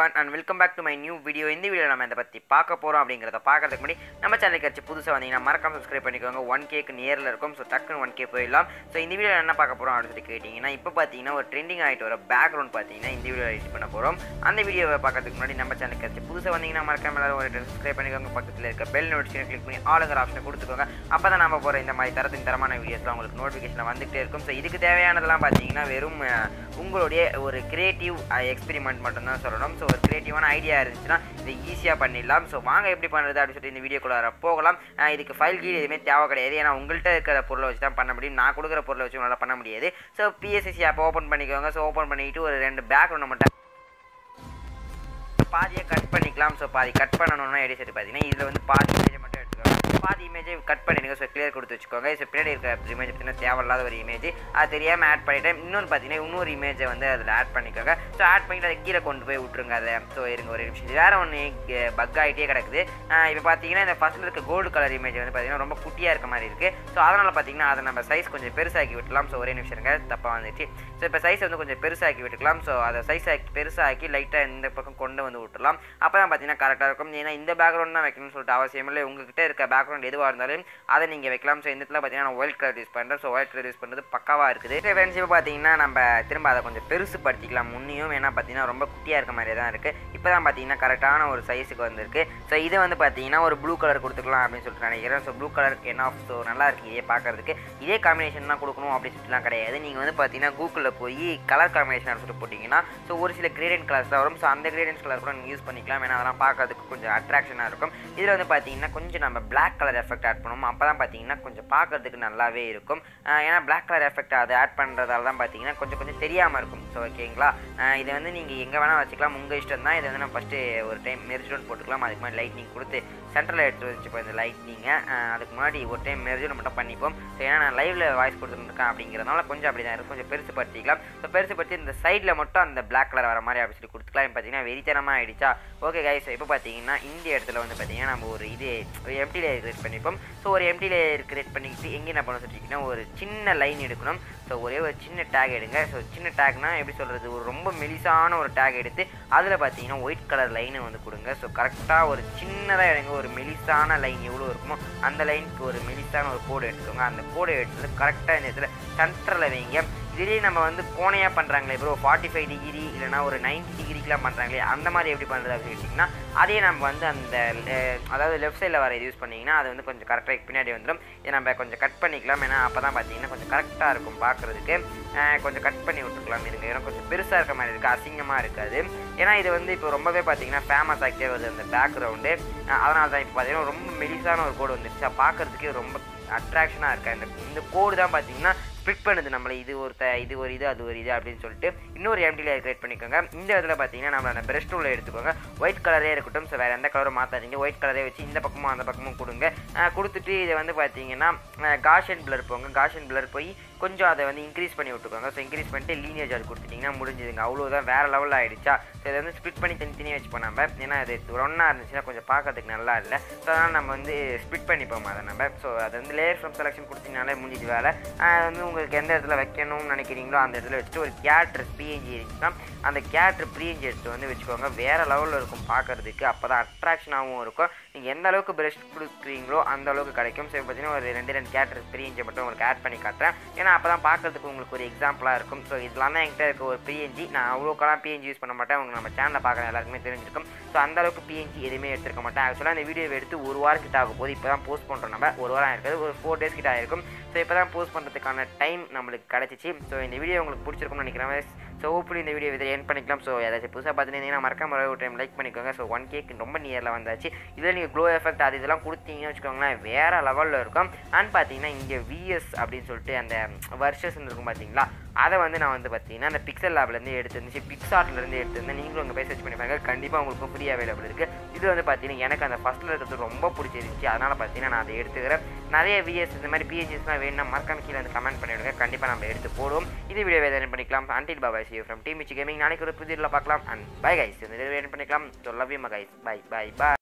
everyone and welcome back to my new video இந்த video நம்ம இதை பற்றி பார்க்க போகிறோம் அப்படிங்கிறத பார்க்கறதுக்கு முன்னாடி நம்ம சேனலுக்கு வச்சு புதுசாக வந்தீங்கன்னா மறக்காம சப்ஸ்கிரைப் பண்ணிக்கோங்க ஒன் கேக்கு நியரில் இருக்கும் ஸோ டக்குன்னு ஒன் கே போயிடலாம் ஸோ இந்த வீடியோ என்ன பார்க்க போகிறோம் அப்படின்னு சொல்லி கேட்டிங்கன்னா இப்போ பார்த்தீங்கன்னா ஒரு ட்ரெண்டிங் ஆகிட்டு வர பேக்ரவுண்ட் பார்த்தீங்கன்னா இந்த வீடியோ எடிட் பண்ண போகிறோம் அந்த வீடியோவை பார்க்கறதுக்கு முன்னாடி நம்ம சேனலுக்கு வச்சு புதுசாக வந்தீங்கன்னா மறக்காம எல்லாரும் ஒரு சப்ஸ்கிரைப் பண்ணிக்கோங்க பக்கத்தில் இருக்க பெல் நோட்டிஃபிகேஷன் கிளிக் பண்ணி ஆளுங்கிற ஆப்ஷனை கொடுத்துக்கோங்க அப்போ தான் நம்ம போகிற இந்த மாதிரி தரத்தின் தரமான வீடியோஸ்லாம் உங்களுக்கு நோட்டிஃபிகேஷன் வந்துகிட்டே இருக்கும் ஸோ இதுக்கு தேவையானதெல்லாம் பார்த்தீங்கன்னா வெறும் அஹ், உங்களுடைய ஒரு கிரியேட்டிவ் எக்ஸ்பெரிமெண்ட் மட்டும்தான் சொல்லணும் ஸோ ஒரு கிரியேட்டிவான ஐடியா இருந்துச்சுன்னா இதை ஈஸியாக பண்ணிடலாம் ஸோ வாங்க எப்படி பண்ணுறது அப்படின்னு சொல்லிட்டு இந்த வீடியோக்குள்ளார போகலாம் அஹ், இதுக்கு ஃபைல் கீழ் எதுவுமே தேவை கிடையாது ஏன்னா உங்கள்கிட்ட இருக்கிற பொருளை வச்சு தான் பண்ண முடியும் நான் கொடுக்குற பொருளை வச்சு உங்களால் பண்ண முடியாது ஸோ பிஎஸ்சிசி ஆப் ஓப்பன் பண்ணிக்கோங்க ஸோ ஓப்பன் பண்ணிட்டு ஒரு ரெண்டு பேக்ரவுண்ட் மட்டும் பாதியை கட் பண்ணிக்கலாம் ஸோ பாதி கட் பண்ணணும்னா எப்படி சரி பார்த்தீங்கன்னா இதில் வந்து பாதி இமேஜை மட்டும் எடுத்துக்கோங்க பாதி இமேஜை கட் பண்ணிடுங்க ஸோ கிளியர் கொடுத்து வச்சுக்கோங்க ஸோ பின்னாடி இருக்கிற இமேஜ் பார்த்தீங்கன்னா தேவையில்லாத ஒரு இமேஜ் அது தெரியாமல் ஆட் பண்ணிட்டேன் இன்னொன்று பார்த்தீங்கன்னா இன்னொரு இமேஜை வந்து அதில் ஆட் பண்ணிக்கோங்க ஸோ ஆட் பண்ணிட்டு அதை கீழே கொண்டு போய் விட்ருங்க அதை ஸோ இருங்க ஒரு நிமிஷம் இது வேறு ஒன்று பக் ஆகிட்டே கிடக்குது இப்போ பார்த்தீங்கன்னா இந்த ஃபஸ்ட்டில் இருக்க கோல்டு கலர் இமேஜ் வந்து பார்த்தீங்கன்னா ரொம்ப குட்டியாக இருக்க மாதிரி இருக்குது ஸோ அதனால் பார்த்தீங்கன்னா அதை நம்ம சைஸ் கொஞ்சம் பெருசாக்கி விட்டுலாம் ஸோ ஒரே நிமிஷம் இருங்க தப்பாக வந்துச்சு ஸோ இப்போ சைஸ் வந்து கொஞ்சம் பெருசாக்கி விட்டுக்கலாம் ஸோ அதை சைஸ் ஆக்கி பெருசாக்கி லைட்டாக இந்த பக்கம் கொண்டு வந்து விட்டுலாம் அப்போ தான் பார்த்தீங்கன்னா கரெக்டாக இருக்கும் ஏன்னா இந்த பேக்ரவுண்ட் தான் வைக்கணும்னு சொல்லிட்டு அவசியம் இல்லை உங்ககிட்ட இருக்க பேக்ரவுண்ட் எதுவாக இருந்தாலும் அதை நீங்கள் வைக்கலாம் ஸோ இந்த இடத்துல பார்த்தீங்கன்னா நான் ஒயிட் கலர் யூஸ் பண்ணுறேன் ஸோ ஒயிட் கலர் யூஸ் பண்ணுறது பக்காவாக இருக்குது ஃப்ரெண்ட்ஸ் இப்போ பார்த்தீங்கன்னா நம்ம திரும்ப அதை கொஞ்சம் பெருசுப்படுத்திக்கலாம் முன்னையும் ஏன்னா பார்த்தீங்கன்னா ரொம்ப குட்டியாக இருக்க மாதிரி தான் இருக்குது இப்போ தான் பார்த்தீங்கன்னா கரெக்டான ஒரு சைஸுக்கு வந்திருக்கு ஸோ இதை வந்து பார்த்தீங்கன்னா ஒரு ப்ளூ கலர் கொடுத்துக்கலாம் அப்படின்னு சொல்லிட்டு நினைக்கிறேன் ஸோ ப்ளூ கலர் என்ன ஸோ நல்லா இருக்கு இதே பார்க்கறதுக்கு இதே காம்பினேஷன் தான் கொடுக்கணும் அப்படின்னு சொல்லிட்டுலாம் கிடையாது நீங்கள் வந்து பார்த்தீங்கன்னா கூகுளில் போய் கலர் காம்பினேஷன் சொல்லிட்டு போட்டிங்கன்னா ஸோ ஒரு சில கிரேடியன்ட் கலர்ஸ் தான் வரும் ஸோ அந்த கிரேடியன்ட் கலர் கூட நீங்கள் யூஸ் பண்ணிக்கலாம் ஏன்னா அதெல்லாம் பார்க்கறதுக்கு கொஞ்சம் அட்ராக்ஷனாக இருக்கும் இதில் வந்து பார்த்தீங்கன்னா கொஞ்சம் நம்ம Black கலர் எஃபெக்ட் ஆட் பண்ணுவோம் அப்போ தான் பார்த்தீங்கன்னா கொஞ்சம் பார்க்கறதுக்கு நல்லாவே இருக்கும் அஹ் ஏன்னா Black கலர் எஃபெக்ட் அதை ஆட் பண்ணுறதால தான் பார்த்தீங்கன்னா கொஞ்சம் கொஞ்சம் தெரியாமல் இருக்கும் ஸோ ஓகேங்களா அஹ் இதை வந்து நீங்கள் எங்கே வேணால் வச்சுக்கலாம் உங்கள் இஷ்டம் தான் இதை வந்து நம்ம ஃபஸ்ட்டு ஒரு டைம் மெரிஜோன் போட்டுக்கலாம் அதுக்கு முன்னாடி லைட்னிங் கொடுத்து சென்டரில் எடுத்து வச்சுப்போம் இந்த லைட்னிங்கை அதுக்கு முன்னாடி ஒரு டைம் மெரிஜோன் மட்டும் பண்ணிப்போம் ஸோ ஏன்னா நான் லைவில் வாய்ஸ் கொடுத்துருக்கேன் அப்படிங்கிறதுனால கொஞ்சம் அப்படி தான் இருக்கும் கொஞ்சம் பெருசுப்படுத்திக்கலாம் ஸோ பெருசுப்படுத்தி இந்த சைடில் மட்டும் அந்த Black கலர் வர மாதிரி அப்படி சொல்லி கொடுத்துக்கலாம் இப்போ பார்த்தீங்கன்னா வெறித்தனமாக ஆயிடுச்சா ஓகே கைஸ் இப்போ பார்த்தீங்கன்னா இந்த இடத்துல வந்து பார்த்தீங்கன்னா நம்ம ஒரு இது ஒரு எம்டி லேயர் கிரியேட் பண்ணிப்போம் ஸோ ஒரு எம்டி லேயர் கிரியேட் பண்ணிக்கிட்டு எங்கே என்ன பண்ணணும் சொல்லிட்டிங்கன்னா ஒரு சின்ன லைன் எடுக்கணும் ஸோ ஒரே ஒரு சின்ன டேக் எடுங்க ஸோ சின்ன டேக்னா எப்படி சொல்கிறது ஒரு ரொம்ப மெலிசான ஒரு டேக் எடுத்து அதில் பார்த்தீங்கன்னா ஒயிட் கலர் லைனை வந்து கொடுங்க ஸோ கரெக்டாக ஒரு சின்னதாக எடுங்க ஒரு மெலிசான லைன் எவ்வளோ இருக்குமோ அந்த லைனுக்கு ஒரு மெலிசான ஒரு கோடு எடுத்துக்கோங்க அந்த கோடை எடுத்து கரெக்டாக இந்த இடத்துல சென்டரில் வைங்க இதுலேயே நம்ம வந்து கோணையாக பண்ணுறாங்களே ப்ரோ ஃபார்ட்டி ஃபைவ் டிகிரி இல்லைனா ஒரு நைன்டி டிகிரிக்கெலாம் பண்ணுறாங்களே அந்த மாதிரி எப்படி பண்ணுறது அப்படின்னு கேட்டிங்கன்னா அதே நம்ம வந்து அந்த le- அதாவது லெஃப்ட் சைடில் வர இது யூஸ் பண்ணிங்கன்னா அது வந்து கொஞ்சம் கரெக்டாக பின்னாடி வந்துடும் இதை நம்ம கொஞ்சம் கட் பண்ணிக்கலாம் ஏன்னா அப்போ தான் பார்த்தீங்கன்னா கொஞ்சம் கரெக்டாக இருக்கும் பார்க்குறதுக்கு கொஞ்சம் கட் பண்ணி விட்டுருக்கலாம் இருங்க ஏன்னா கொஞ்சம் பெருசாக இருக்க மாதிரி இருக்குது அசிங்கமாக இருக்காது ஏன்னா இது வந்து இப்போ ரொம்பவே பார்த்தீங்கன்னா ஃபேமஸ் ஆகிட்டே வருது அந்த பேக்ரவுண்டு அதனால தான் இப்போ பார்த்தீங்கன்னா ரொம்ப மெலிசான ஒரு கோடு வந்துருச்சு பார்க்குறதுக்கே ரொம்ப அட்ராக்ஷனாக இருக்கா இந்த இந்த கோடு தான் பார்த்தீங்கன்னா ஸ்ப்ளிட் பண்ணுது நம்மளை இது ஒரு த இது ஒரு இது அது ஒரு இது அப்படின்னு சொல்லிட்டு இன்னொரு எம்டி லேயர் கிரியேட் பண்ணிக்கோங்க இந்த இடத்துல பார்த்தீங்கன்னா நம்ம அந்த பிரஷ் டூலில் எடுத்துக்கோங்க ஒயிட் கலரே இருக்கட்டும் ஸோ வேறு எந்த கலரும் மாற்றாதீங்க ஒயிட் கலரே வச்சு இந்த பக்கமும் அந்த பக்கமும் கொடுங்க அஹ் கொடுத்துட்டு இதை வந்து பார்த்தீங்கன்னா காஷன் பிளர் போங்க காஷன் பிளர் போய் கொஞ்சம் அதை வந்து இன்க்ரீஸ் பண்ணி விட்டுக்கோங்க ஸோ இன்க்ரீஸ் பண்ணிட்டு லீனியர் சார்ஜ் கொடுத்துட்டிங்கன்னா முடிஞ்சுதுங்க அவ்வளோதான் வேறு லெவலில் ஆகிடுச்சா ஸோ இதை வந்து ஸ்ப்ளிட் பண்ணி தனித்தனியாக வச்சுப்போம் நம்ம ஏன்னா அது ஒன்றா இருந்துச்சுன்னா கொஞ்சம் பார்க்கறதுக்கு நல்லா இல்லை ஸோ அதனால் நம்ம வந்து ஸ்ப்ளிட் பண்ணிப்போம் அதை நம்ம ஸோ அது வந்து லேயர் ஃப்ரம் செலெக்ஷன் கொடுத்தீங்கனாலே முடிஞ்சது வேலை அது வந்து உங்களுக்கு எந்த இடத்துல வைக்கணும்னு நினைக்கிறீங்களோ அந்த இடத்துல வச்சுட்டு ஒரு கேட்ரு பிஎன்ஜி இருந்துச்சுன்னா அந்த கேட்ரு பிஎன்ஜி எடுத்து வந்து வச்சுக்கோங்க வேறு லெவலில் இருக்கும் பார்க்கறதுக்கு அப்போ தான் அட்ராக்ஷனாகவும் இருக்கும் நீங்கள் எந்த அளவுக்கு பெஸ்ட் கொடுக்குறீங்களோ அந்த அளவுக்கு கிடைக்கும் ஸோ பார்த்தீங்கன்னா ஒரு ரெண்டு ரெண்டு கேட்ரு பிஎன்ஜி மட்டும் உங்களுக்கு ஆட் பண்ணி காட்டுறேன் ஏன்னா அப்போ தான் பார்க்கறதுக்கு உங்களுக்கு ஒரு எக்ஸாம்பிளாக இருக்கும் ஸோ இதெல்லாம் தான் என்கிட்ட இருக்க ஒரு பிஎன்ஜி நான் அவ்வளோக்கெல்லாம் பிஎன்ஜி யூஸ் பண்ண மாட்டேன் உங்களுக்கு நம்ம சேனலில் பார்க்குற எல்லாருக்குமே தெரிஞ்சிருக்கும் ஸோ அந்த அளவுக்கு பிஎன்ஜி எதுவுமே எடுத்துருக்க மாட்டேன் ஆக்சுவலாக இந்த வீடியோ எடுத்து ஒரு வாரம் கிட்ட ஆகும் போது இப்போ தான் போஸ்ட் பண்ணுறோம் நம்ம ஒரு வாரம் இருக்காது ஒரு ஃபோர் டேஸ் கிட்ட ஆயிருக்கும் ஸோ இப்போ தான் போஸ்ட் பண்ணுறதுக்கான டைம் நம்மளுக்கு கிடச்சிச்சு ஸோ இந்த வீடியோ உங்களுக்கு பிடிச்சிருக்கும்னு நினைக்கிறேன் ஸோ ஹோப்ஃபுல்லி இந்த வீடியோ இதில் என் பண்ணிக்கலாம் ஸோ ஏதாச்சும் புதுசாக பார்த்துருந்தீங்கன்னா மறக்காம ஒரு டைம் லைக் பண்ணிக்கோங்க ஸோ ஒன் கேக்கு ரொம்ப நியரில் வந்தாச்சு இதில் நீங்கள் க்ளோ எஃபெக்ட் அது இதெல்லாம் கொடுத்தீங்கன்னு வச்சுக்கோங்களேன் வேறு லெவலில் இருக்கும் அண்ட் பார்த்தீங்கன்னா இங்கே விஎஸ் அப்படின்னு சொல்லிட்டு அந்த வர்ஷஸ் இருக்கும் பார்த்தீங்களா அதை வந்து நான் வந்து பார்த்தீங்கன்னா அந்த பிக்சல் லேப்லேருந்து எடுத்துருந்துச்சு பிக்சார்ட்லேருந்து எடுத்துருந்தேன் நீங்களும் உங்கள் போய் சர்ச் பண்ணி பாருங்க கண்டிப்பாக உங்களுக்கு ஃப்ரீ அவைலபிள் இருக்குது இது வந்து பார்த்தீங்கன்னா எனக்கு அந்த ஃபஸ்ட்டில் இருக்கிறது ரொம்ப பிடிச்சிருந்துச்சு அதனால் பார்த்தீங்கன்னா நான் அதை எடுத்துக்கிறேன் நிறைய விஎஸ் இந்த மாதிரி பிஹெச்எஸ்லாம் வேணும்னா மறக்காம கீழே வந்து கமெண்ட் பண்ணிவிடுங்க கண்டிப்பாக நம்ம எடுத்து போடுவோம் இது வீடியோ வேறு பண்ணிக்கலாம் until bye bye see from team Michi gaming நாளைக்கு ஒரு புதிய பார்க்கலாம் அண்ட் பை கைஸ் இந்த வீடியோ பண்ணிக்கலாம் so love you guys bye bye by